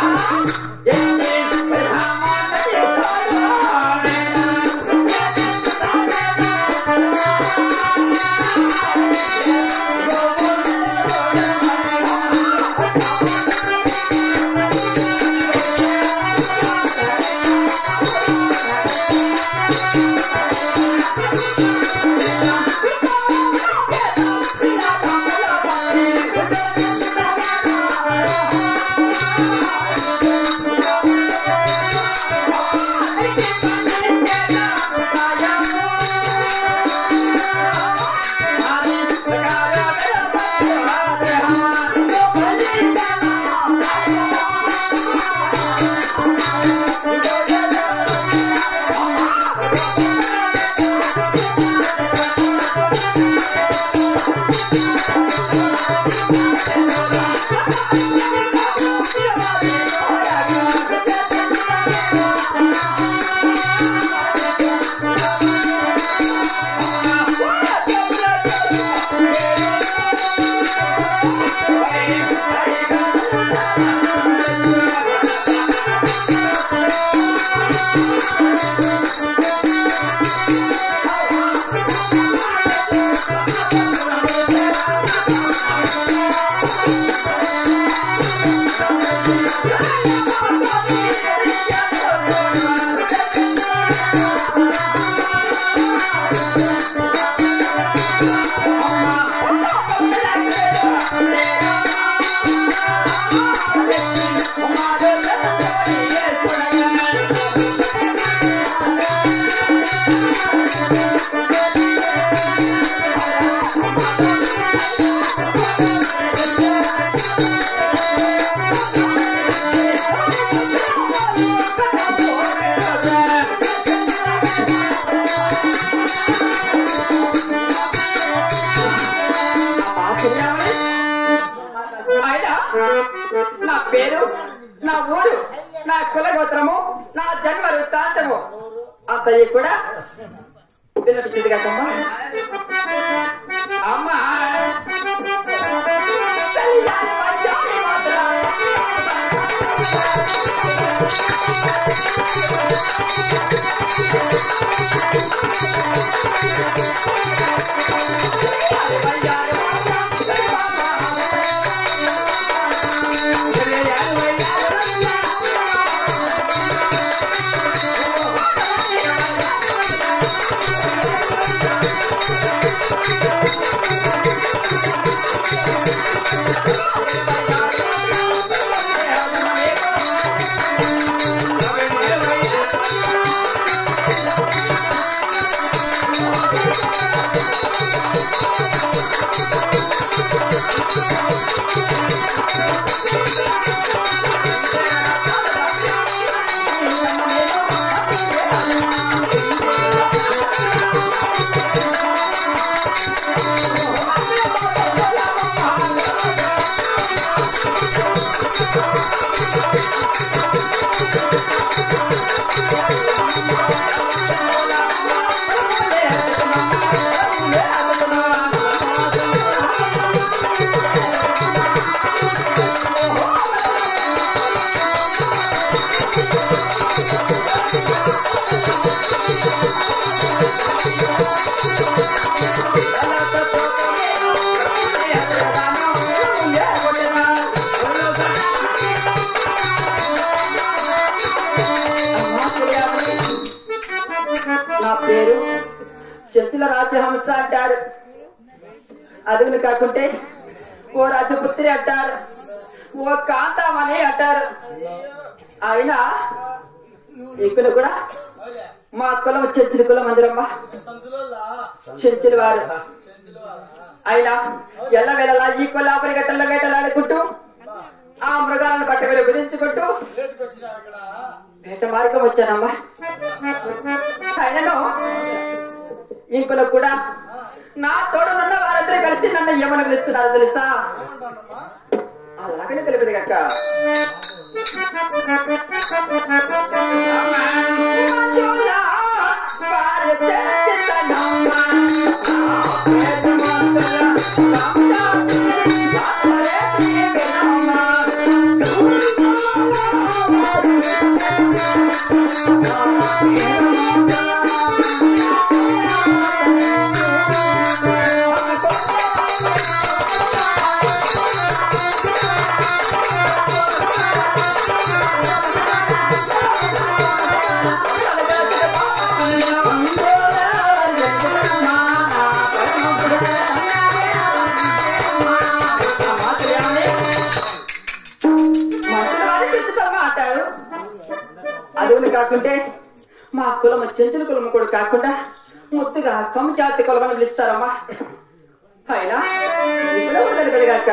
ఆయన నా పేరు నా ఊరు నా కులగోత్రము నా జన్మ వృత్తాంతము అంతయ్య కూడా వినిపించింది కదమ్మా అమ్మా కళ్యాణ వైద్యాన్ని మాత్రం నా పేరు చెంచుల రాజహంస అంటారు అదుగులు కాకుంటే ఓ రాజపుత్రి అంటారు ఓ కాంతామని అంటారు అయినా ఇక్కడ కూడా మా కులం చెంచుల కులం అందరమ్మ చెంచులు వారు అయినా ఎల్ల వేళలా ఈ కొల్లాపరి గట్టల్లో వేటలాడుకుంటూ ఆ మృగాలను పట్టగలు విధించుకుంటూ వేట మార్గం వచ్చానమ్మా అయినను ఇంకొన కూడా నా తోడునున్న వారందరూ కలిసి నన్ను ఏమని పిలుస్తున్నారు తెలుసా అలాగనే తెలియదు కక్క ఆ అదువులు కాకుంటే మా కులము చెంచుల కులము కూడా కాకుండా ముద్దుగా కమ్ము జాతి కులమని పిలుస్తారమ్మా అయినా ఇక్కడ వదలగలిగాక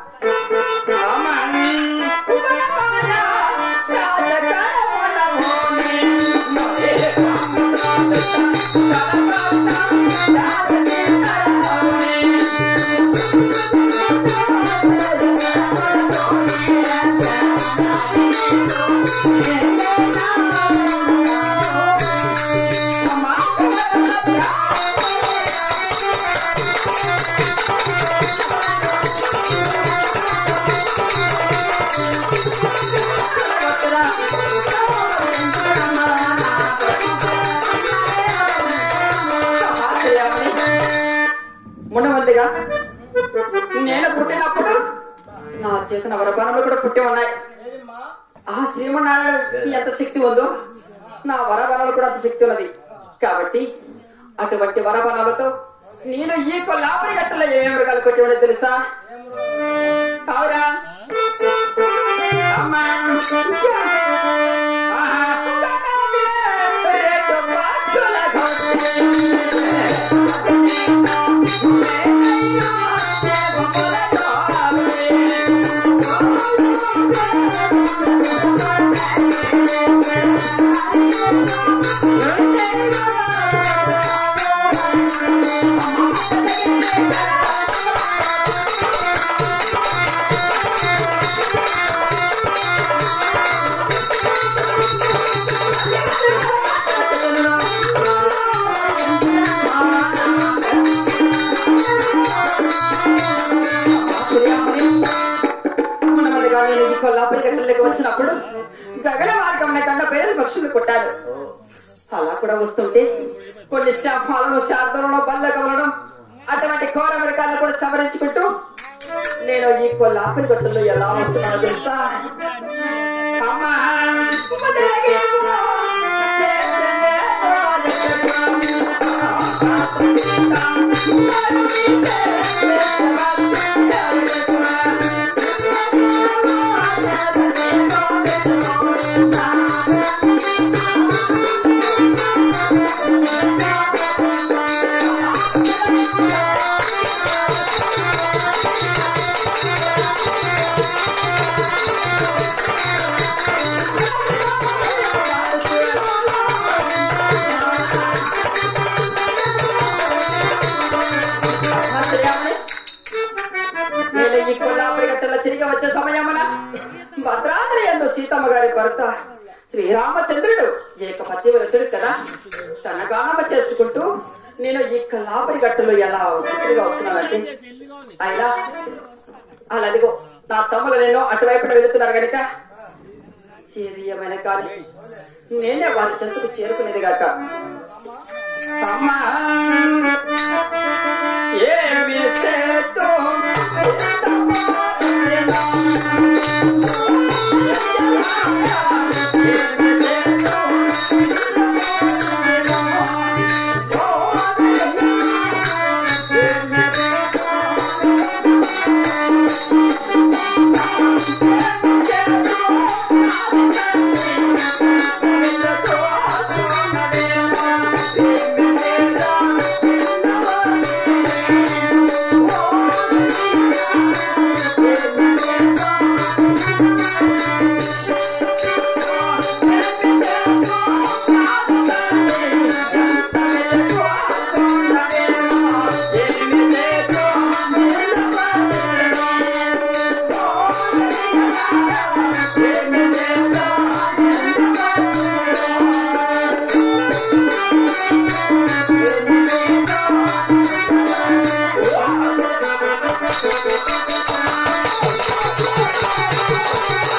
ఉండమందిగా నేను పుట్టినప్పుడు నా చేతన వరపానములు కూడా పుట్టి ఉన్నాయి ఆ శ్రీమన్నారాయణ ఎంత శక్తి ఉందో నా వరవనాలు కూడా అంత శక్తి ఉన్నది కాబట్టి అటువంటి వరవనాలతో నేను ఈ కొల్లాపరి గట్టలో ఏమేమి మృగాలు కొట్టి ఉండదు తెలుసా కావురా అమ్మా. ఆహా. రెండు బాక్సుల కొల్లాపల్లి గట్టలకి వచ్చినప్పుడు గగన మార్గం కండ పేరు పక్షులు కొట్టాడు అలా కూడా వస్తుంటే కొన్ని శాపాలను శార్థలను బల్లకమలను అటువంటి ఘోర మృగాలను కూడా సవరించుకుంటూ నేను ఈ కొల్లాపల్లి గట్టుల్లో ఎలా వస్తున్నానో తెలుసా అమ్మా మొదలగేమో నేను ఈ కొల్లాపరి గట్టలో తిరిగి వచ్చే సమయమున భద్రాద్రి ఎందు సీతమ్మ గారి భర్త శ్రీరామచంద్రుడు ఏకపతి వ్రతుడు కదా తన గానమ చేసుకుంటూ నేను ఈ కొల్లాపరి గట్టులో ఎలా తిరిగి వస్తున్నానంటే అయినా అలాదిగో నా తమ్ముడు నేను అటువైపున వెళుతున్నారు గనుక చేరియమైన కానీ నేనే వారి చెంతకు చేరుకునేది గాక అమ్మా ఏమి చేతో ఆ